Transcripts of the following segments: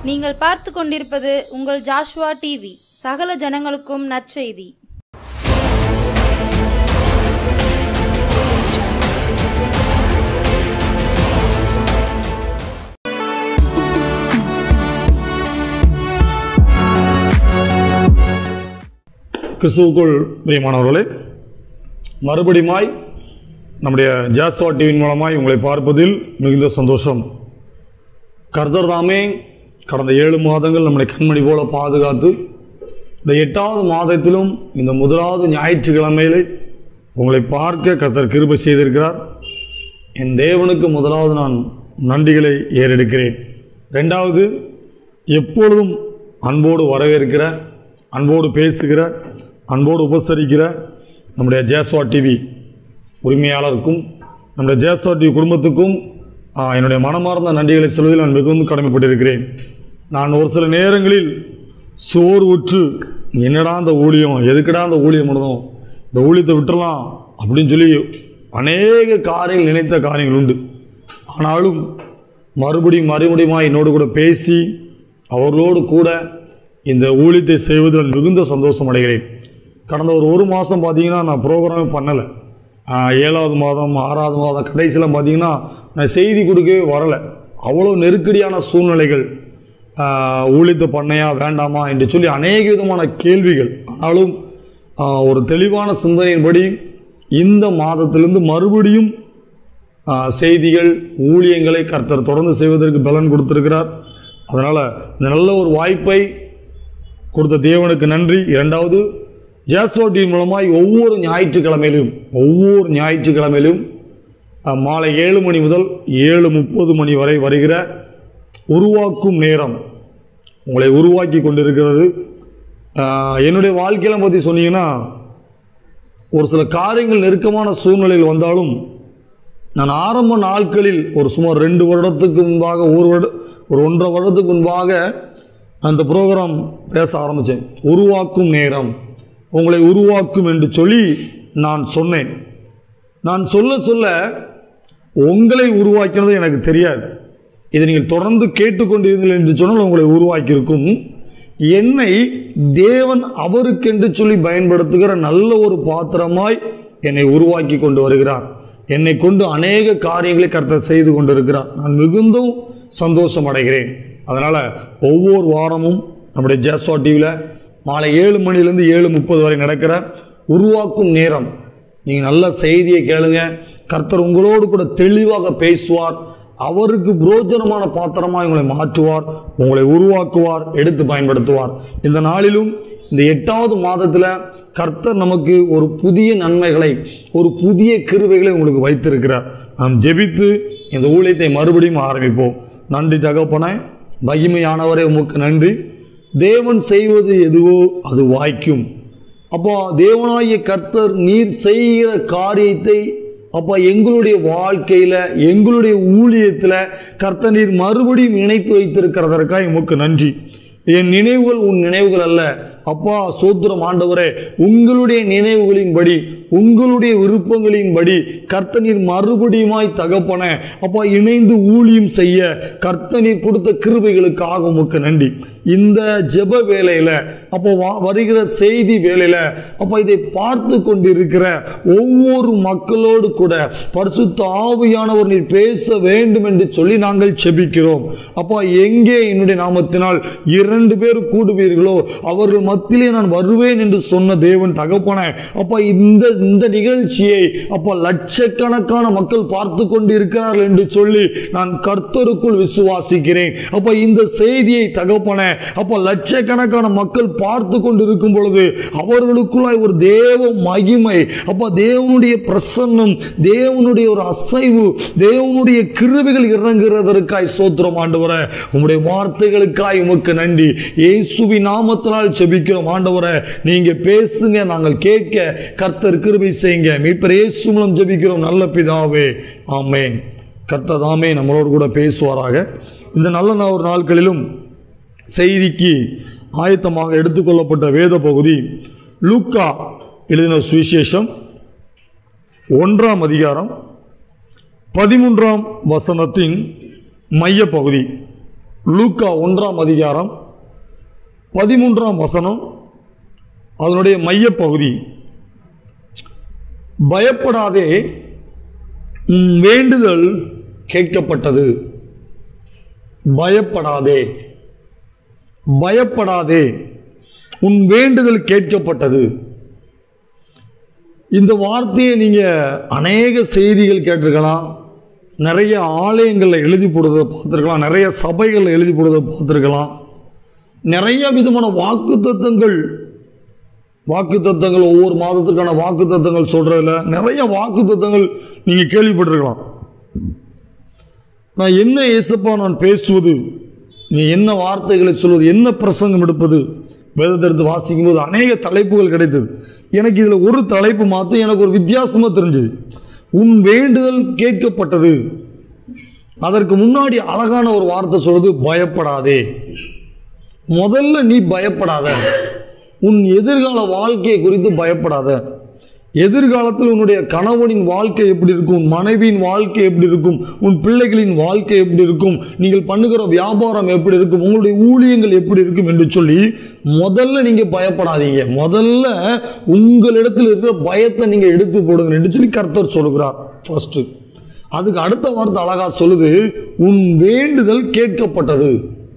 நீங்கள் பார்த்து கொண்டிருப்பது உங்கள் ஜாஷ்வா டிவி சகல ஜனங்களுக்கும் நற்செய்தி கிறிஸ்துவுக்குள் பிரியமானவர்களே மறுபடியுமாய் நம்முடைய ஜாஸ்வா டிவியின் மூலமாய் உங்களை பார்ப்பதில் மிகுந்த சந்தோஷம் கர்த்தர் தாமே கடந்த ஏழு மாதங்கள் நம்மளை கண்மணி போல பாதுகாத்து இந்த எட்டாவது மாதத்திலும் இந்த முதலாவது ஞாயிற்றுக்கிழமையிலே உங்களை பார்க்க கர்த்தர் கிருபை செய்திருக்கிறார் என் தேவனுக்கு முதலாவது நான் நன்றிகளை ஏறெடுக்கிறேன் ரெண்டாவது எப்பொழுதும் அன்போடு வரவேற்கிற அன்போடு பேசுகிற அன்போடு உபசரிக்கிற நம்முடைய ஜேஸ்வா டிவி உரிமையாளருக்கும் நம்முடைய ஜேஸ்வா டிவி குடும்பத்துக்கும் ஆ, என்னுடைய மனமார்ந்த நன்றிகளை சொல்வதில் நான் மிகவும் கடமைப்பட்டிருக்கிறேன் நான் ஒரு சில நேரங்களில் சோறு உற்று என்னடா அந்த ஊழியம் எதுக்குடா அந்த ஊழியம் பண்ணணும் இந்த ஊழியத்தை விட்டுறலாம் அப்படின்னு சொல்லி அநேக காரியங்கள் நினைத்த காரியங்கள் உண்டு ஆனாலும் மறுபடியும் மறுபடியும் என்னோடு கூட பேசி அவர்களோடு கூட இந்த ஊழியத்தை செய்வதில் மிகுந்த சந்தோஷம் அடைகிறேன் கடந்த ஒரு ஒரு மாதம் பார்த்தீங்கன்னா நான் ப்ரோக்ராமே பண்ணலை ஏழாவது மாதம் ஆறாவது மாதம் கடைசியில் பார்த்தீங்கன்னா நான் செய்தி கொடுக்கவே வரலை அவ்வளோ நெருக்கடியான சூழ்நிலைகள் ஆஹ், ஊழியத்தை பண்ணையா வேண்டாமா என்று சொல்லி அநேக விதமான கேள்விகள் ஆனாலும் ஆஹ், ஒரு தெளிவான சிந்தனையின்படி இந்த மாதத்திலிருந்து மறுபடியும் ஆஹ், செய்திகள் ஊழியங்களை கர்த்தர் தொடர்ந்து செய்வதற்கு பலன் கொடுத்திருக்கிறார் அதனால் இந்த நல்ல ஒரு வாய்ப்பை கொடுத்த தேவனுக்கு நன்றி இரண்டாவது ஜேஸ்வா டிவி மூலமாய் ஒவ்வொரு ஞாயிற்றுக்கிழமையிலும் ஒவ்வொரு ஞாயிற்றுக்கிழமையிலும் அஹ், மாலை ஏழு மணி முதல் ஏழு முப்பது மணி வரை வருகிற உருவாக்கும் நேரம் உங்களை உருவாக்கி கொண்டிருக்கிறது அஹ், என்னுடைய வாழ்க்கையெல்லாம் பற்றி சொன்னீங்கன்னா ஒரு சில காரியங்கள் நெருக்கமான சூழ்நிலையில் வந்தாலும் நான் ஆரம்ப நாட்களில் ஒரு சுமார் ரெண்டு வருடத்துக்கு முன்பாக ஒரு வருட ஒரு ஒன்றரை வருடத்துக்கு முன்பாக அந்த ப்ரோக்ராம் பேச ஆரம்பித்தேன் உருவாக்கும் நேரம் உங்களை உருவாக்கும் என்று சொல்லி நான் சொன்னேன் நான் சொல்ல சொல்ல உங்களை உருவாக்கினது எனக்கு தெரியாது இதை நீங்கள் தொடர்ந்து கேட்டுக்கொண்டிருந்தீர்கள் என்று சொன்னால் உங்களை உருவாக்கியிருக்கும் என்னை தேவன் அவருக்கென்று சொல்லி பயன்படுத்துகிற நல்ல ஒரு பாத்திரமாய் என்னை உருவாக்கி கொண்டு வருகிறார் என்னை கொண்டு அநேக காரியங்களை கர்த்தர் செய்து கொண்டிருக்கிறார் நான் மிகுந்தும் சந்தோஷம் அடைகிறேன் அதனால் ஒவ்வொரு வாரமும் நம்முடைய ஜேஸ்வா டிவியில் மாலை ஏழு மணிலேருந்து ஏழு முப்பது வரை நடக்கிற உருவாக்கும் நேரம் நீங்கள் நல்ல செய்தியை கேளுங்க கர்த்தர் உங்களோடு கூட தெளிவாக பேசுவார் அவருக்கு புரோஜனமான பாத்திரமாக உங்களை மாற்றுவார் உங்களை உருவாக்குவார் எடுத்து பயன்படுத்துவார் இந்த நாளிலும் இந்த எட்டாவது மாதத்தில் கர்த்தர் நமக்கு ஒரு புதிய நன்மைகளை ஒரு புதிய கிருவைகளை உங்களுக்கு வைத்திருக்கிறார் நாம் ஜெபித்து இந்த ஊழியத்தை மறுபடியும் ஆரம்பிப்போம் நன்றி தகப்பனே மகிமையானவரே உமக்கு நன்றி தேவன் செய்வது எதுவோ அது வாய்க்கும் அப்போ தேவனாகிய கர்த்தர் நீர் செய்கிற காரியத்தை அப்போ எங்களுடைய வாழ்க்கையில் எங்களுடைய ஊழியத்தில் கர்த்தர் நீர் மறுபடியும் இணைத்து வைத்திருக்கிறதற்காக உமக்கு நன்றி என் நினைவுகள் உன் நினைவுகள் அல்ல அப்பா சோத்திரம் ஆண்டவரே உங்களுடைய நினைவுகளின்படி உங்களுடைய விருப்பங்களின்படி கர்த்தனீர் மறுபடியுமாய் தகப்பன அப்பா இணைந்து ஊழியம் செய்ய கர்த்தனீர் கொடுத்த கிருபைகளுக்காக உமக்கு நன்றி இந்த ஜெப வேலையில அப்போ வா- வருகிற செய்தி வேலையில அப்போ இதை பார்த்து கொண்டிருக்கிற ஒவ்வொரு மக்களோடு கூட பரிசுத்த ஆவியானவர் நீர் பேச வேண்டும் என்று சொல்லி நாங்கள் செபிக்கிறோம் அப்பா எங்கே என்னுடைய நாமத்தினால் இரண்டு பேர் கூடுவீர்களோ அவர்கள் மத்தியிலே நான் வருவேன் என்று சொன்ன தேவன் தகப்பன அப்பா இந்த இந்த நிகழ்ச்சியை அப்பா லட்சக்கணக்கான மக்கள் பார்த்து கொண்டு இருக்கிறார்கள் என்று சொல்லி நான் கர்த்தருக்குள் விசுவாசிக்கிறேன் அப்ப இந்த செய்தியை தகப்பன அப்ப லட்சக்கணக்கான மக்கள் பார்த்து கொண்டு இருக்கும் பொழுது அவர்களுக்குள்ளாய் ஒரு தேவ மகிமை அப்ப தேவனுடைய பிரசன்னம் தேவனுடைய ஒரு அசைவு தேவனுடைய கிருவிகள் இறங்குகிறதற்காய் சோத்திரம் ஆண்டவர உம்முடைய வார்த்தைகளுக்காய் உமக்கு நன்றி இயேசுவி நாமத்தினால் செபிக்கிறோம் ஆண்டவரை நீங்க பேசுங்க நாங்கள் கேட்க கர்த்தர் கிருபை செய்யுங்க மீட்பர் இயேசு மூலம் ஜெபிக்கிறோம் நல்ல பிதாவே ஆமென் கர்த்தர் தாமே நம்மளோடு கூட பேசுவாராக இந்த நல்ல நா- ஒரு நாட்களிலும் செய்திக்கு ஆயத்தமாக எடுத்துக்கொள்ளப்பட்ட வேத பகுதி லூக்கா எழுதின சுவிசேஷம் ஒன்றாம் அதிகாரம் பதிமூன்றாம் வசனத்தின் மைய பகுதி லூக்கா ஒன்றாம் அதிகாரம் பதிமூன்றாம் வசனம் அதனுடைய மையப்பகுதி பயப்படாதே உன் வேண்டுதல் கேட்கப்பட்டது பயப்படாதே பயப்படாதே உன் வேண்டுதல் கேட்கப்பட்டது இந்த வார்த்தையை நீங்கள் அநேக செய்திகள் கேட்டிருக்கலாம் நிறைய ஆலயங்களில் எழுதி போடுறதை பார்த்துருக்கலாம் நிறைய சபைகளில் எழுதி போடுறதை பார்த்துருக்கலாம் நிறைய விதமான வாக்கு தத்தங்கள் வாக்கு தத்தங்கள் ஒவ்வொரு மாதத்துக்கான வாக்கு தத்தங்கள் சொல்கிறதுல நிறைய வாக்கு தத்தங்கள் நீங்கள் கேள்விப்பட்டிருக்கலாம் நான் என்ன ஏசப்பா நான் பேசுவது நீ என்ன வார்த்தைகளை சொல்வது என்ன பிரசங்கம் எடுப்பது வேதத்தை எடுத்து வாசிக்கும் போது அநேக தலைப்புகள் கிடைத்தது எனக்கு இதில் ஒரு தலைப்பு மாற்ற எனக்கு ஒரு வித்தியாசமாக தெரிஞ்சுது உன் வேண்டுதல் கேட்கப்பட்டது அதற்கு முன்னாடி அழகான ஒரு வார்த்தை சொல்வது பயப்படாதே முதல்ல நீ பயப்படாத உன் எதிர்கால வாழ்க்கையை குறித்து பயப்படாத எதிர்காலத்தில் உன்னுடைய கணவனின் வாழ்க்கை எப்படி இருக்கும் உன் மனைவியின் வாழ்க்கை எப்படி இருக்கும் உன் பிள்ளைகளின் வாழ்க்கை எப்படி இருக்கும் நீங்கள் பண்ணுகிற வியாபாரம் எப்படி இருக்கும் உங்களுடைய ஊழியங்கள் எப்படி இருக்கும் என்று சொல்லி முதல்ல நீங்க பயப்படாதீங்க முதல்ல உங்களிடத்தில் இருக்கிற பயத்தை நீங்க எடுத்து போடுங்க என்று சொல்லி கர்த்தர் சொல்லுகிறார் ஃபர்ஸ்ட் அதுக்கு அடுத்த வார்த்தை அழகா சொல்லுது உன் வேண்டுதல் கேட்கப்பட்டது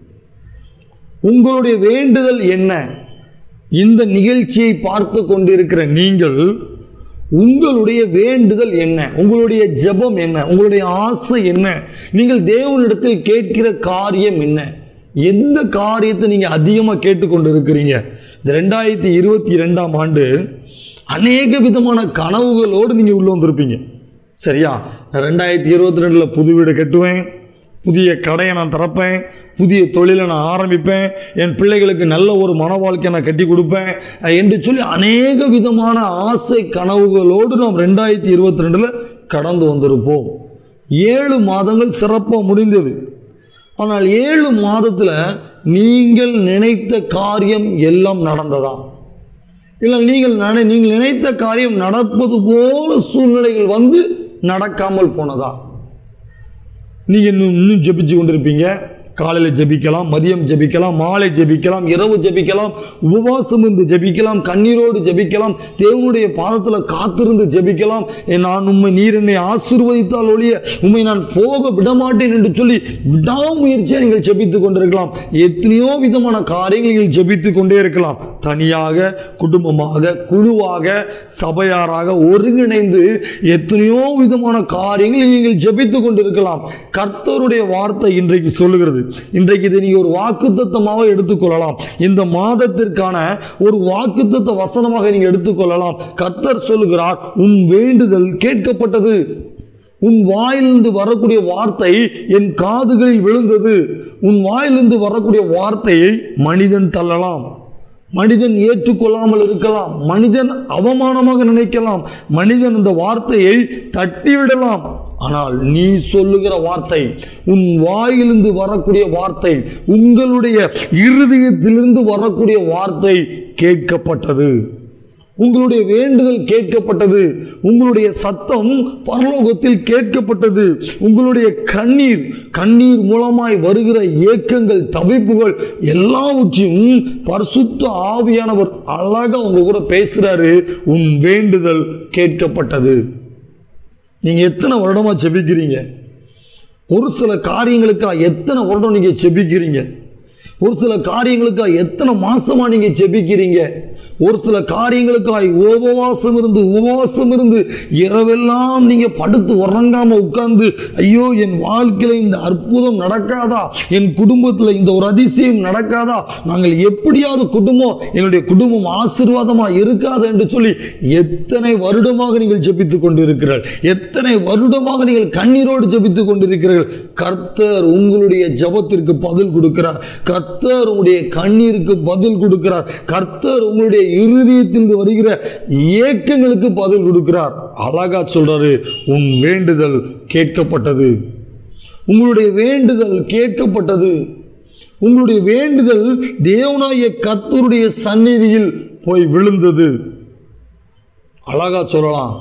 உங்களுடைய வேண்டுதல் என்ன இந்த நிகழ்ச்சியை பார்த்து கொண்டிருக்கிற நீங்கள் உங்களுடைய வேண்டுதல் என்ன உங்களுடைய ஜெபம் என்ன உங்களுடைய ஆசை என்ன நீங்கள் தேவனிடத்தில் கேட்கிற காரியம் என்ன எந்த காரியத்தை நீங்கள் அதிகமாக கேட்டுக்கொண்டு இருக்கிறீங்க இந்த ரெண்டாயிரத்தி இருபத்தி ரெண்டாம் ஆண்டு அநேக விதமான கனவுகளோடு நீங்கள் உள்ள வந்திருப்பீங்க சரியா ரெண்டாயிரத்தி இருபத்தி ரெண்டில் புது வீடு கட்டுவேன் புதிய கடையை நான் திறப்பேன் புதிய தொழிலை நான் ஆரம்பிப்பேன் என் பிள்ளைகளுக்கு நல்ல ஒரு மன வாழ்க்கையை நான் கட்டி கொடுப்பேன் என்று சொல்லி அநேக விதமான ஆசை கனவுகளோடு நாம் ரெண்டாயிரத்தி இருபத்தி ரெண்டில் கடந்து வந்திருப்போம் ஏழு மாதங்கள் சிறப்பாக முடிந்தது ஆனால் ஏழு மாதத்தில் நீங்கள் நினைத்த காரியம் எல்லாம் நடந்ததா இல்லை நீங்கள் நட நீங்கள் நினைத்த காரியம் நடப்பது போல சூழ்நிலைகள் வந்து நடக்காமல் போனதா நீங்கள் இன்னும் இன்னும் ஜெபிச்சு கொண்டிருப்பீங்க காலையில் ஜெபிக்கலாம் மதியம் ஜெபிக்கலாம் மாலை ஜெபிக்கலாம் இரவு ஜெபிக்கலாம் உபவாசம் இருந்து ஜெபிக்கலாம் கண்ணீரோடு ஜெபிக்கலாம் தேவனுடைய பாதத்தில் காத்திருந்து ஜெபிக்கலாம் "ஏ, நான் உண்மை நீர் என்னை ஆசீர்வதித்தால் ஒழிய உண்மை நான் போக விடமாட்டேன் என்று சொல்லி விடாமுயற்சியாக நீங்கள் ஜெபித்து கொண்டிருக்கலாம் எத்தனையோ விதமான காரியங்கள் நீங்கள் ஜெபித்து கொண்டே இருக்கலாம் தனியாக குடும்பமாக குழுவாக சபையாராக ஒருங்கிணைந்து எத்தனையோ விதமான காரியங்கள் நீங்கள் ஜெபித்து கொண்டிருக்கலாம் கர்த்தருடைய வார்த்தை இன்றைக்கு சொல்லுகிறது இன்றைக்கு இதை நீங்கள் ஒரு வாக்குத்தத்தமாக எடுத்துக்கொள்ளலாம் இந்த மாதத்திற்கான ஒரு வாக்குத்தத்த வசனமாக நீங்கள் எடுத்துக்கொள்ளலாம் கர்த்தர் சொல்லுகிறார் உன் வேண்டுதல் கேட்கப்பட்டது உன் வாயிலிருந்து வரக்கூடிய வார்த்தை என் காதுகளில் விழுந்தது உன் வாயிலிருந்து வரக்கூடிய வார்த்தையை மனிதன் தள்ளலாம் மனிதன் ஏற்றுக்கொள்ளாமல் இருக்கலாம் மனிதன் அவமானமாக நினைக்கலாம் மனிதன் இந்த வார்த்தையை தட்டிவிடலாம் ஆனால் நீ சொல்லுகிற வார்த்தை உன் வாயிலிருந்து வரக்கூடிய வார்த்தை உங்களுடைய இருதயத்திலிருந்து வரக்கூடிய வார்த்தை கேட்கப்பட்டது உங்களுடைய வேண்டுதல் கேட்கப்பட்டது உங்களுடைய சத்தம் பரலோகத்தில் கேட்கப்பட்டது உங்களுடைய கண்ணீர் கண்ணீர் மூலமாய் வருகிற ஏக்கங்கள் தவிப்புகள் எல்லாவற்றையும் பரிசுத்த ஆவியானவர் அழகா உங்க கூட பேசுறாரு உன் வேண்டுதல் கேட்கப்பட்டது நீங்க எத்தனை வருடமா செபிக்கிறீங்க ஒரு சில காரியங்களுக்காக எத்தனை வருடம் நீங்க செபிக்கிறீங்க ஒரு சில காரியங்களுக்காக எத்தனை மாசமா நீங்க ஜெபிக்கிறீங்க ஒரு சில காரியங்களுக்காய் உபவாசம் இருந்து உபவாசம் இருந்து இரவெல்லாம் நீங்க படுத்து உறங்காம உட்கார்ந்து ஐயோ என் வாழ்க்கையில இந்த அற்புதம் நடக்காதா என் குடும்பத்தில் இந்த ஒரு அதிசயம் நடக்காதா நாங்கள் எப்படியாவது குடும்பம் எங்களுடைய குடும்பம் ஆசீர்வாதமா இருக்காது என்று சொல்லி எத்தனை வருடமாக நீங்கள் ஜெபித்துக் கொண்டிருக்கிறீர்கள் எத்தனை வருடமாக நீங்கள் கண்ணீரோடு ஜெபித்துக் கொண்டிருக்கிறீர்கள் கர்த்தர் உங்களுடைய ஜெபத்திற்கு பதில் கொடுக்கிறார் கர்த்தர் உங்களுடைய கண்ணீருக்கு பதில் கொடுக்கிறார் கர்த்தர் உங்களுடைய இருதயத்தில் வருகிற ஏக்கங்களுக்கு பதில் கொடுக்கிறார் அழகா சொல்றாரு உன் வேண்டுதல் கேட்கப்பட்டது உங்களுடைய வேண்டுதல் கேட்கப்பட்டது உங்களுடைய வேண்டுதல் தேவனாய கர்த்தருடைய சந்நிதியில் போய் விழுந்தது அழகா சொல்லலாம்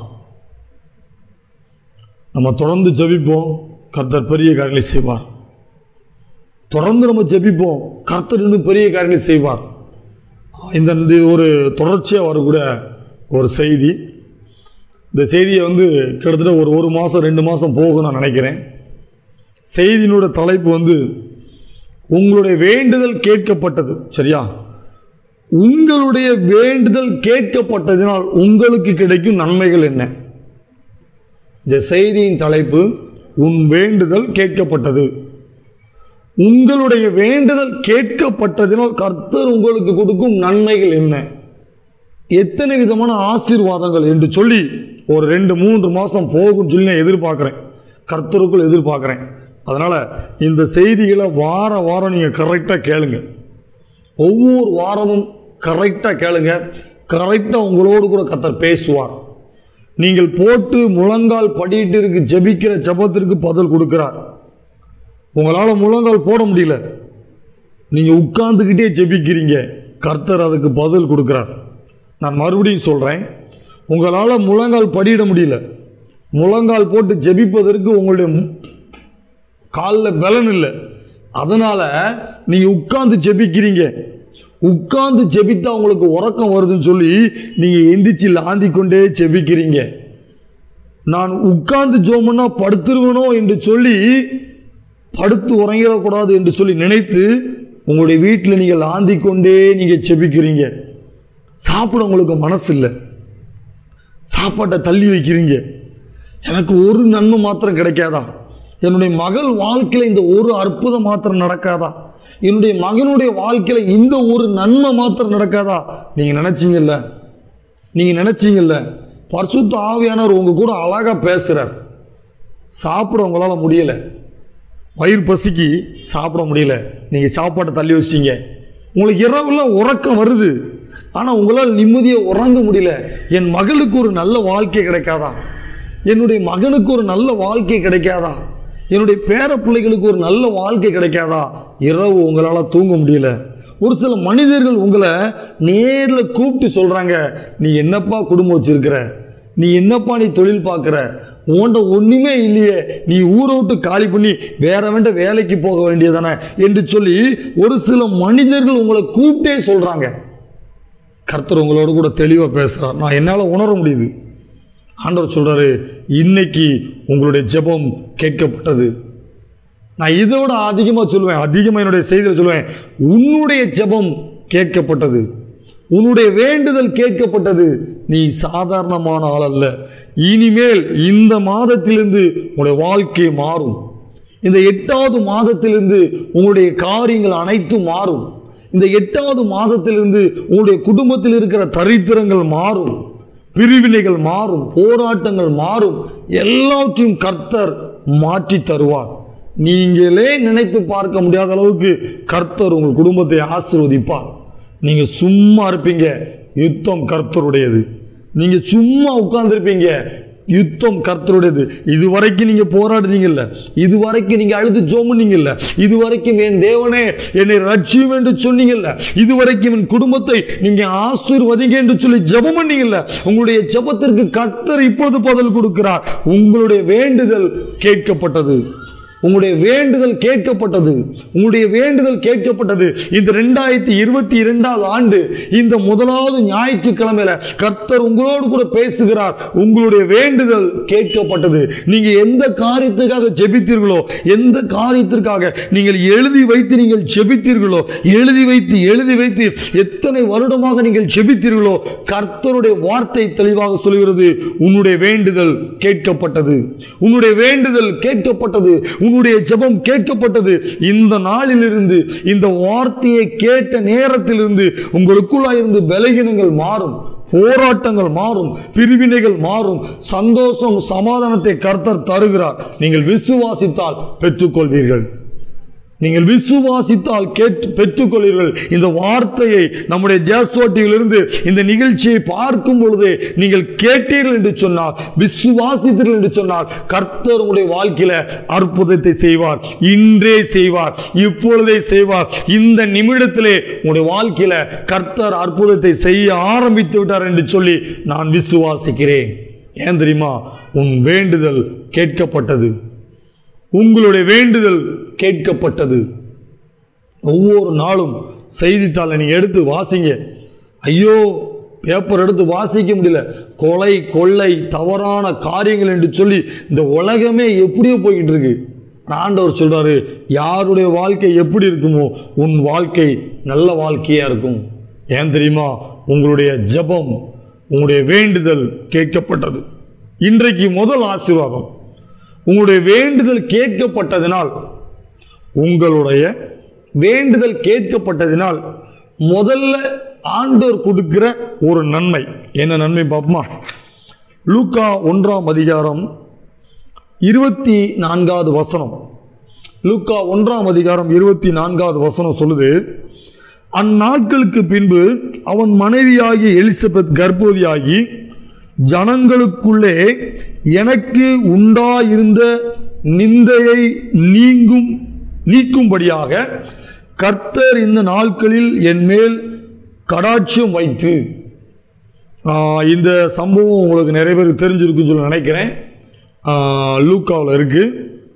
நம்ம தொடர்ந்து ஜெபிப்போம் கர்த்தர் பெரிய காரியங்களை செய்வார் தொடர்ந்து நம்ம ஜெபிப்போம் கர்த்தர் இன்னும் பெரிய காரியங்களை செய்வார் இந்த இந்த ஒரு தொடர்ச்சியாக வரக்கூட ஒரு செய்தி இந்த செய்தியை வந்து கிட்டத்தட்ட ஒரு ஒரு மாதம் ரெண்டு மாதம் போகும் நான் நினைக்கிறேன் செய்தியினோட தலைப்பு வந்து உங்களுடைய வேண்டுதல் கேட்கப்பட்டது சரியா உங்களுடைய வேண்டுதல் கேட்கப்பட்டதினால் உங்களுக்கு கிடைக்கும் நன்மைகள் என்ன இந்த செய்தியின் தலைப்பு உன் வேண்டுதல் கேட்கப்பட்டது உங்களுடைய வேண்டுதல் கேட்கப்பட்டதினால் கர்த்தர் உங்களுக்கு கொடுக்கும் நன்மைகள் என்ன எத்தனை விதமான ஆசீர்வாதங்கள் என்று சொல்லி ஒரு ரெண்டு மூன்று மாதம் போகும் சொல்லி நான் எதிர்பார்க்குறேன் கர்த்தருக்குள் எதிர்பார்க்குறேன் அதனால் இந்த செய்திகளை வார வாரம் நீங்கள் கரெக்டாக கேளுங்க ஒவ்வொரு வாரமும் கரெக்டாக கேளுங்க கரெக்டாக உங்களோடு கூட கர்த்தர் பேசுவார் நீங்கள் போட்டு முழங்கால் படியிட்டு இருக்கு ஜெபிக்கிற ஜெபத்திற்கு பதில் கொடுக்கிறார் உங்களால் முழங்கால் போட முடியல நீங்கள் உட்கார்ந்துக்கிட்டே ஜெபிக்கிறீங்க கர்த்தர் அதுக்கு பதில் கொடுக்கிறார் நான் மறுபடியும் சொல்கிறேன் உங்களால் முழங்கால் படியிட முடியல முழங்கால் போட்டு ஜெபிப்பதற்கு உங்களுடைய மு- காலில் பலன் இல்லை அதனால் நீங்கள் உட்கார்ந்து ஜெபிக்கிறீங்க உட்கார்ந்து ஜெபித்தா உங்களுக்கு உறக்கம் வருதுன்னு சொல்லி நீங்கள் எந்திரிச்சு லாந்தி கொண்டே ஜெபிக்கிறீங்க நான் உட்கார்ந்து ஜோமன்னா படுத்துருவனோ என்று சொல்லி படுத்து உறங்கிடக்கூடாது என்று சொல்லி நினைத்து உங்களுடைய வீட்டில் நீங்கள் ஆந்தி கொண்டே நீங்கள் செபிக்கிறீங்க சாப்பிட உங்களுக்கு மனசு இல்லை சாப்பாட்டை தள்ளி வைக்கிறீங்க எனக்கு ஒரு நன்மை மாத்திரம் கிடைக்காதா என்னுடைய மகள் வாழ்க்கையில் இந்த ஒரு அற்புதம் மாத்திரம் நடக்காதா என்னுடைய மகனுடைய வாழ்க்கையில் இந்த ஒரு நன்மை மாத்திரம் நடக்காதா நீங்கள் நினச்சிங்கல்ல நீங்கள் நினச்சிங்கல்ல பரிசுத்த ஆவியானவர் உங்க கூட அழகாக பேசுகிறார் சாப்பிட உங்களால் முடியலை வயிறு பசிக்கு சாப்பிட முடியல நீங்கள் சாப்பாட்டை தள்ளி வச்சிட்டீங்க உங்களுக்கு இரவுலாம் உறக்கம் வருது ஆனால் உங்களால் நிம்மதியாக உறங்க முடியல என் மகளுக்கு ஒரு நல்ல வாழ்க்கை கிடைக்காதா என்னுடைய மகனுக்கு ஒரு நல்ல வாழ்க்கை கிடைக்காதா என்னுடைய பேர பிள்ளைகளுக்கு ஒரு நல்ல வாழ்க்கை கிடைக்காதா இரவு உங்களால் தூங்க முடியல ஒரு சில மனிதர்கள் உங்களை நேரில் கூப்பிட்டு சொல்கிறாங்க நீ என்னப்பா குடும்பம் வச்சிருக்கிற நீ என்னப்பா நீ தொழில் பார்க்குற உன்கிட்ட ஒன்றுமே இல்லையே நீ ஊரை விட்டு காலி பண்ணி வேற வேண்ட வேலைக்கு போக வேண்டியதானே என்று சொல்லி ஒரு சில மனிதர்கள் உங்களை கூப்பிட்டே சொல்கிறாங்க கர்த்தர் உங்களோட கூட தெளிவாக பேசுகிறார் நான் என்னால் உணர முடியுது ஆண்டவர் சொல்கிறாரு இன்னைக்கு உங்களுடைய ஜெபம் கேட்கப்பட்டது நான் இதை விட அதிகமாக சொல்லுவேன் அதிகமாக என்னுடைய செய்தியில் சொல்லுவேன் உன்னுடைய ஜெபம் கேட்கப்பட்டது உன்னுடைய வேண்டுதல் கேட்கப்பட்டது நீ சாதாரணமான ஆள் அல்ல இனிமேல் இந்த மாதத்திலிருந்து உங்களுடைய வாழ்க்கை மாறும் இந்த எட்டாவது மாதத்திலிருந்து உங்களுடைய காரியங்கள் அனைத்தும் மாறும் இந்த எட்டாவது மாதத்திலிருந்து உங்களுடைய குடும்பத்தில் இருக்கிற தரித்திரங்கள் மாறும் பிரிவினைகள் மாறும் போராட்டங்கள் மாறும் எல்லாவற்றையும் கர்த்தர் மாற்றி தருவார் நீங்களே நினைத்து பார்க்க முடியாத அளவுக்கு கர்த்தர் உங்கள் குடும்பத்தை ஆசீர்வதிப்பார் நீங்க சும்மா இருப்பீங்க யுத்தம் கர்த்தருடையது நீங்க சும்மா உட்கார்ந்துருப்பீங்க யுத்தம் கர்த்தருடையது இதுவரைக்கும் நீங்க போராடுனீங்கல்ல இதுவரைக்கும் நீங்க அழுது ஜோமுனீங்கல்ல இதுவரைக்கும் என் தேவனே என்னை ரட்சியும் என்று சொன்னீங்கல்ல இதுவரைக்கும் என் குடும்பத்தை நீங்க ஆசீர்வதிங்க என்று சொல்லி ஜெபம் பண்ணீங்கல்ல உங்களுடைய ஜெபத்திற்கு கர்த்தர் இப்பொழுது பதில் கொடுக்கிறார் உங்களுடைய வேண்டுதல் கேட்கப்பட்டது உங்களுடைய வேண்டுதல் கேட்கப்பட்டது உங்களுடைய வேண்டுதல் கேட்கப்பட்டது இந்த ரெண்டாயிரத்தி இருபத்தி இரண்டாவது ஆண்டு இந்த முதலாவது ஞாயிற்றுக்கிழமையில கர்த்தர் உங்களோடு கூட பேசுகிறார் உங்களுடைய வேண்டுதல் கேட்கப்பட்டது நீங்க எந்த காரியத்துக்காக ஜெபித்தீர்களோ எந்த காரியத்திற்காக நீங்கள் எழுதி வைத்து நீங்கள் ஜெபித்தீர்களோ எழுதி வைத்து எழுதி வைத்து எத்தனை வருடமாக நீங்கள் ஜெபித்தீர்களோ கர்த்தருடைய வார்த்தை தெளிவாக சொல்கிறது உன்னுடைய வேண்டுதல் கேட்கப்பட்டது உன்னுடைய வேண்டுதல் கேட்கப்பட்டது உன்னுடைய ஜெபம் கேட்கப்பட்டது இந்த நாளிலிருந்து இந்த வார்த்தையை கேட்ட நேரத்திலிருந்து உங்களுக்குள்ளாய் இருந்து பலகீனங்கள் மாறும் போராட்டங்கள் மாறும் பிரிவினைகள் மாறும் சந்தோஷம் சமாதானத்தை கர்த்தர் தருகிறார் நீங்கள் விசுவாசித்தால் பெற்றுக்கொள்வீர்கள் நீங்கள் விசுவாசித்தால் கேட்டு பெற்றுக்கொள்வீர்கள் இந்த வார்த்தையை நம்முடைய ஜேஸ்வாட்டியிலிருந்து இந்த நிகழ்ச்சியை பார்க்கும் பொழுது நீங்கள் கேட்டீர்கள் என்று சொன்னால் விசுவாசித்தீர்கள் என்று சொன்னால் கர்த்தர் உங்களுடைய வாழ்க்கையில அற்புதத்தை செய்வார் இன்றே செய்வார் இப்பொழுதே செய்வார் இந்த நிமிடத்திலே உங்களுடைய வாழ்க்கையில கர்த்தர் அற்புதத்தை செய்ய ஆரம்பித்து விட்டார் என்று சொல்லி நான் விசுவாசிக்கிறேன் ஏன் தெரியுமா உன் வேண்டுதல் கேட்கப்பட்டது உங்களுடைய வேண்டுதல் கேட்கப்பட்டது ஒவ்வொரு நாளும் செய்தித்தாளை நீங்கள் எடுத்து வாசிங்க ஐயோ பேப்பர் எடுத்து வாசிக்க முடியல கொலை கொள்ளை தவறான காரியங்கள் என்று சொல்லி இந்த உலகமே எப்படியோ போய்கிட்டு இருக்கு ஆண்டவர் சொல்றாரு யாருடைய வாழ்க்கை எப்படி இருக்குமோ உன் வாழ்க்கை நல்ல வாழ்க்கையா இருக்கும் ஏன் தெரியுமா உங்களுடைய ஜெபம் உங்களுடைய வேண்டுதல் கேட்கப்பட்டது இன்றைக்கு முதல் ஆசீர்வாதம் உங்களுடைய வேண்டுதல் கேட்கப்பட்டதினால் உங்களுடைய வேண்டுதல் கேட்கப்பட்டதினால் முதல்ல ஆண்டவர் கொடுக்கிற ஒரு நன்மை என்ன நன்மை பார்ப்போமா லூக்கா ஒன்றாம் அதிகாரம் இருபத்தி நான்காவது வசனம் லூக்கா ஒன்றாம் அதிகாரம் இருபத்தி நான்காவது வசனம் சொல்லுது அந்நாட்களுக்கு பின்பு அவன் மனைவியாகிய எலிசபெத் கர்ப்பவதியாகி ஜனங்களுக்குள்ளே எனக்கு உண்டாயிருந்த நிந்தையை நீங்கும் நீக்கும்படியாக கர்த்தர் இந்த நாட்களில் என் மேல் கடாட்சியம் வைத்து ஆஹ், இந்த சம்பவம் உங்களுக்கு நிறைய பேருக்கு தெரிஞ்சிருக்குன்னு சொல்லி நினைக்கிறேன் லூக்காவில் இருக்குது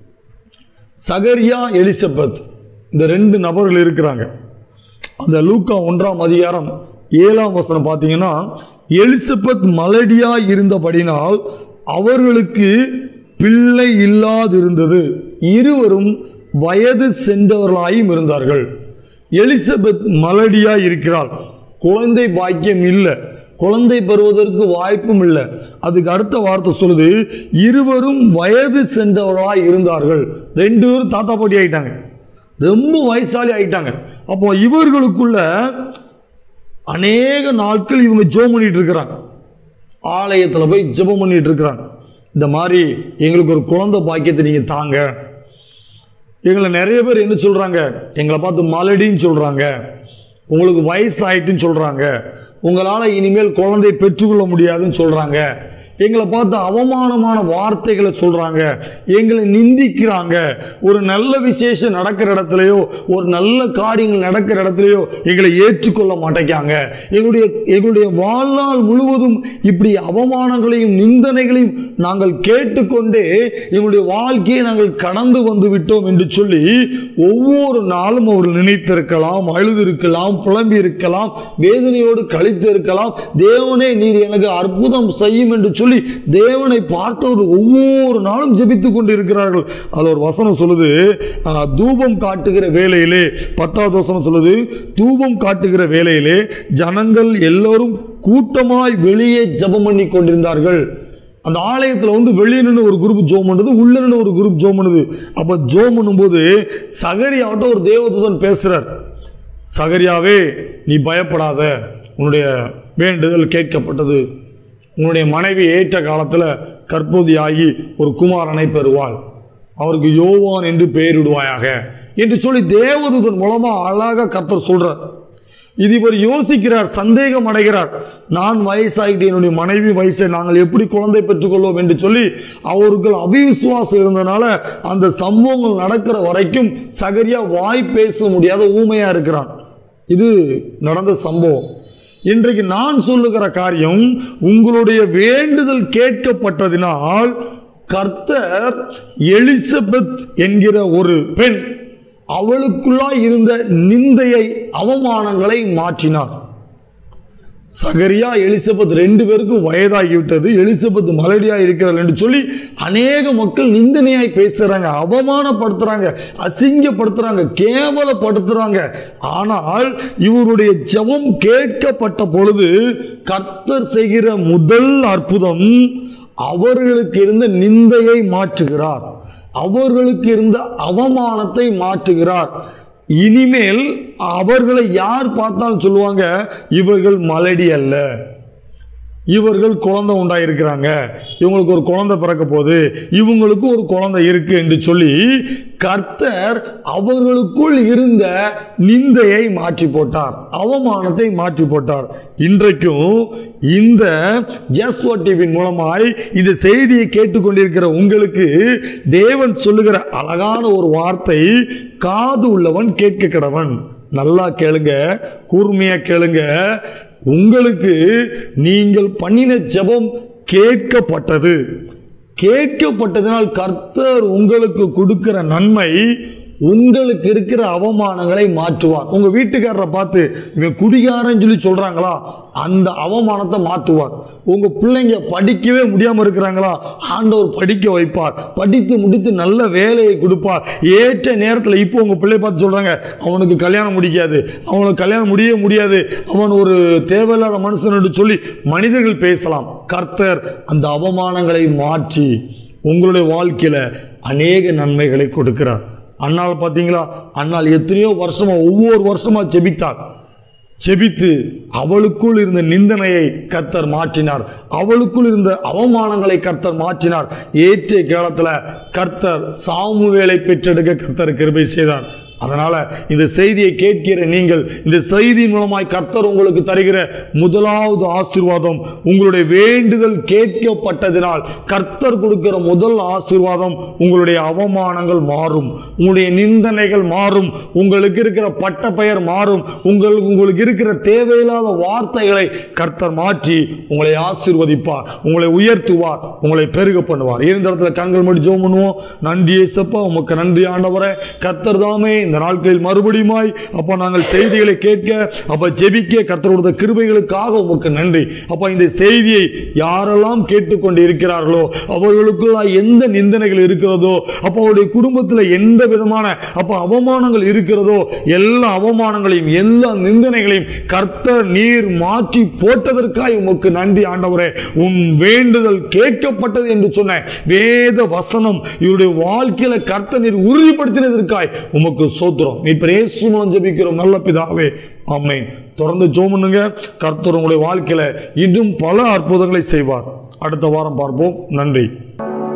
சகரியா எலிசபெத் இந்த ரெண்டு நபர்கள் இருக்கிறாங்க அந்த லூக்கா ஒன்றாம் அதிகாரம் ஏழாம் வசனம் பார்த்தீங்கன்னா எலிசபெத் மலடியா இருந்தபடினால் அவர்களுக்கு பிள்ளை இல்லாதிருந்தது இருவரும் வயது சென்றவர்களாயும் இருந்தார்கள் எலிசபெத் மலடியா இருக்கிறாள் குழந்தை பாக்கியம் இல்லை குழந்தை பெறுவதற்கு வாய்ப்பும் இல்லை அதுக்கு அடுத்த வார்த்தை சொல்லுது இருவரும் வயது சென்றவர்களாய் இருந்தார்கள் ரெண்டு பேரும் தாத்தா பாட்டி ஆயிட்டாங்க ரொம்ப வயசாலி ஆயிட்டாங்க அப்போ இவர்களுக்குள்ள அநேக நாட்கள் இவங்க ஜெபம் பண்ணிட்டு இருக்கிறாங்க ஆலயத்தில் போய் ஜெபம் பண்ணிட்டு இருக்கிறாங்க இந்த மாதிரி எங்களுக்கு ஒரு குழந்தை பாக்கியத்தை நீங்கள் தாங்க எங்களை நிறைய பேர் என்ன சொல்கிறாங்க எங்களை பார்த்து மலடின்னு சொல்கிறாங்க உங்களுக்கு வயசு ஆயிட்டுன்னு சொல்கிறாங்க உங்களால் இனிமேல் குழந்தை பெற்றுக்கொள்ள முடியாதுன்னு சொல்கிறாங்க எங்களை பார்த்து அவமானமான வார்த்தைகளை சொல்கிறாங்க எங்களை நிந்திக்கிறாங்க ஒரு நல்ல விசேஷம் நடக்கிற இடத்துலையோ ஒரு நல்ல காரியங்கள் நடக்கிற இடத்துலையோ எங்களை ஏற்றுக்கொள்ள மாட்டேங்காங்க எங்களுடைய எங்களுடைய வாழ்நாள் முழுவதும் இப்படி அவமானங்களையும் நிந்தனைகளையும் நாங்கள் கேட்டுக்கொண்டே எங்களுடைய வாழ்க்கையை நாங்கள் கடந்து வந்து விட்டோம் என்று சொல்லி ஒவ்வொரு நாளும் அவர்கள் நினைத்திருக்கலாம் அழுதிருக்கலாம் புலம்பி இருக்கலாம் வேதனையோடு கழித்து இருக்கலாம் தேவனே நீர் எனக்கு அற்புதம் செய்யும் என்று சொல்லி தேவனை பார்த்தவர் ஒவ்வொரு நாளும் ஜெபித்துக் கொண்டு இருக்கிறார்கள் அதில் ஒரு வசனம் சொல்லுது ஆ, தூபம் காட்டுகிற வேளையிலே பத்தாவது வசனம் சொல்லுது தூபம் காட்டுகிற வேளையிலே ஜனங்கள் எல்லோரும் கூட்டமாய் வெளியே ஜெபம் பண்ணி கொண்டிருந்தார்கள் அந்த ஆலயத்தில் வந்து வெளியே நின்று ஒரு குரூப் ஜோம் பண்ணுது உள்ள நின்று ஒரு குரூப் ஜோம் பண்ணுது அப்போ ஜோம் பண்ணும்போது சகரியாவட்ட ஒரு தேவதூதன் பேசுறார் சகரியாவே நீ பயப்படாத உன்னுடைய வேண்டுதல் கேட்கப்பட்டது உன்னுடைய மனைவி ஏற்ற காலத்தில் கற்போதியாகி ஒரு குமாரனை பெறுவாள் அவருக்கு யோவான் என்று பெயரிடுவாயாக என்று சொல்லி தேவதூதன் மூலமா அழகா கர்த்தர் சொல்றார் இது இவர் யோசிக்கிறார் சந்தேகம் அடைகிறார் நான் வயசாகிட்டு என்னுடைய மனைவி வயசை நாங்கள் எப்படி குழந்தை பெற்றுக்கொள்வோம் என்று சொல்லி அவர்கள் அவிசுவாசம் இருந்தனால அந்த சம்பவங்கள் நடக்கிற வரைக்கும் சகரியா வாய் பேச முடியாத ஊமையா இருக்கிறான் இது நடந்த சம்பவம் இன்றைக்கு நான் சொல்லுகிற காரியம் உங்களுடைய வேண்டுதல் கேட்கப்பட்டதினால் கர்த்தர் எலிசபெத் என்கிற ஒரு பெண் அவளுக்குள்ளாய் இருந்த நிந்தையை அவமானங்களை மாற்றினார் சகரியா எலிசபெத் ரெண்டு பேருக்கும் வயதாகிவிட்டது எலிசபெத் மலடியா இருக்கிறாள் என்று சொல்லி அநேக மக்கள் நிந்தனையாய் பேசுறாங்க அவமானப்படுத்துறாங்க அசிங்கப்படுத்துறாங்க கேவலப்படுத்துறாங்க ஆனால் இவருடைய ஜெபம் கேட்கப்பட்ட பொழுது கர்த்தர் செய்கிற முதல் அற்புதம் அவர்களுக்கு இருந்த நிந்தையை மாற்றுகிறார் அவர்களுக்கு இருந்த அவமானத்தை மாற்றுகிறார் இனிமேல் அவர்களை யார் பார்த்தாலும் சொல்லுவாங்க இவர்கள் மலடி அல்ல இவர்கள் குழந்தை உண்டாயிருக்கிறாங்க இவங்களுக்கு ஒரு குழந்தை பிறக்க போகுது இவங்களுக்கு ஒரு குழந்தை இருக்கு என்று சொல்லி கர்த்தர் அவர்களுக்குள் இருந்த நிந்தையை மாற்றி போட்டார் அவமானத்தை மாற்றி போட்டார் இன்றைக்கும் இந்த ஜஸ்வா டிவியின் மூலமாய் இந்த செய்தியை கேட்டுக்கொண்டிருக்கிற உங்களுக்கு தேவன் சொல்லுகிற அழகான ஒரு வார்த்தை காது உள்ளவன் கேட்க கடவன் நல்லா கேளுங்க கூர்மையா கேளுங்க உங்களுக்கு நீங்கள் பண்ணின ஜெபம் கேட்கப்பட்டது கேட்கப்பட்டதினால் கர்த்தர் உங்களுக்கு கொடுக்கிற நன்மை உங்களுக்கு இருக்கிற அவமானங்களை மாற்றுவார் உங்க வீட்டுக்காரரை பார்த்து இவன் குடிகாரன்னு சொல்லி சொல்றாங்களா அந்த அவமானத்தை மாற்றுவார் உங்க பிள்ளைங்க படிக்கவே முடியாம இருக்கிறாங்களா ஆண்டவர் படிக்க வைப்பார் படித்து முடித்து நல்ல வேலையை கொடுப்பார் ஏற்ற நேரத்தில் இப்போ உங்க பிள்ளை பார்த்து சொல்றாங்க அவனுக்கு கல்யாணம் முடிக்காது அவனுக்கு கல்யாணம் முடியவே முடியாது அவன் ஒரு தேவையில்லாத மனுஷன் என்று சொல்லி மனிதர்கள் பேசலாம் கர்த்தர் அந்த அவமானங்களை மாற்றி உங்களுடைய வாழ்க்கையில அநேக நன்மைகளை கொடுக்கிறார் அண்ணால் பார்த்தீங்களா அண்ணால் எத்தனையோ வருஷமா ஒவ்வொரு வருஷமா ஜெபித்தாள் செபித்து அவளுக்குள் இருந்த நிந்தனையை கர்த்தர் மாற்றினார் அவளுக்குள் இருந்த அவமானங்களை கர்த்தர் மாற்றினார் ஏற்ற காலத்துல கர்த்தர் சாமுவேலை பெற்றெடுக்க கர்த்தர் கிருபை செய்தார் அதனால இந்த செய்தியை கேட்கிற நீங்கள் இந்த செய்தியின் மூலமாய் கர்த்தர் உங்களுக்கு தருகிற முதலாவது ஆசீர்வாதம் உங்களுடைய வேண்டுதல் கேட்கப்பட்டதினால் கர்த்தர் கொடுக்கிற முதல் ஆசீர்வாதம் உங்களுடைய அவமானங்கள் மாறும் உங்களுடைய நிந்தனைகள் மாறும் உங்களுக்கு இருக்கிற பட்ட பெயர் மாறும் உங்கள் உங்களுக்கு இருக்கிற தேவையில்லாத வார்த்தைகளை கர்த்தர் மாற்றி உங்களை ஆசீர்வதிப்பார் உங்களை உயர்த்துவார் உங்களை பெருக பண்ணுவார் இருந்த இடத்துல கண்கள் மடி ஜெபம் பண்ணுவோம் நன்றி ஏசப்பா உமக்கு நன்றி ஆண்டவரே கர்த்தர் தாமே இந்த நாட்களில் மறுபடியுமாய் அப்பா நாங்கள் செய்திகளை கேட்க அப்ப ஜெபிக்க கர்த்தரோட கிருபைகளுக்காக உமக்கு நன்றி அப்பா இந்த செய்தியை யாரெல்லாம் கேட்டுக்கொண்டு இருக்கிறார்களோ அவர்களுக்குள்ள எந்த நிந்தனைகள் இருக்கிறதோ அப்ப அவருடைய குடும்பத்தில் எந்த விதமான அப்ப அவமானங்கள் இருக்கிறதோ எல்லா அவமானங்களையும் எல்லா நிந்தனைகளையும் கர்த்தர் நீர் மாற்றி போட்டதற்காக உமக்கு நன்றி ஆண்டவரே உன் வேண்டுதல் கேட்கப்பட்டது என்று சொன்ன வேத வசனம் இவருடைய வாழ்க்கையில கர்த்தர் நீர் உறுதிப்படுத்தினதற்காய் உமக்கு சோத்திரம் நீ பிரேசு மூலம் ஜெபிக்கிறோம் நல்ல பிதாவே ஆமென் தொடர்ந்து ஜோம் பண்ணுங்க கர்த்தர் உங்களுடைய வாழ்க்கையில இன்னும் பல அற்புதங்களை செய்வார் அடுத்த வாரம் பார்ப்போம் நன்றி